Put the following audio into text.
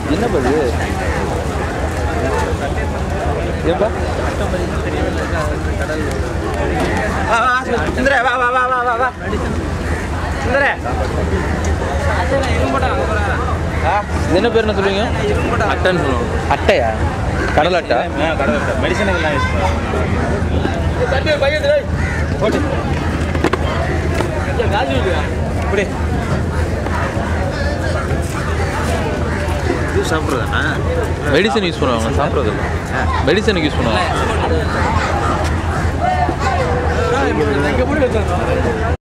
என்ன பது ஏப்பா சுந்தர வா வா வா வா வா வா சுந்தர இது என்ன பேர் என்ன சொல்லுவீங்க அட்டன் சொல்லுவோம் அட்டையா கடல் அட்டை கடவுள் மெடிசனுக்கெல்லாம் யூஸ் இப்படி இது சாப்பிட்றதா மெடிசன் யூஸ் பண்ணுவாங்க சாப்பிட்றது மெடிசனுக்கு யூஸ் பண்ணுவாங்க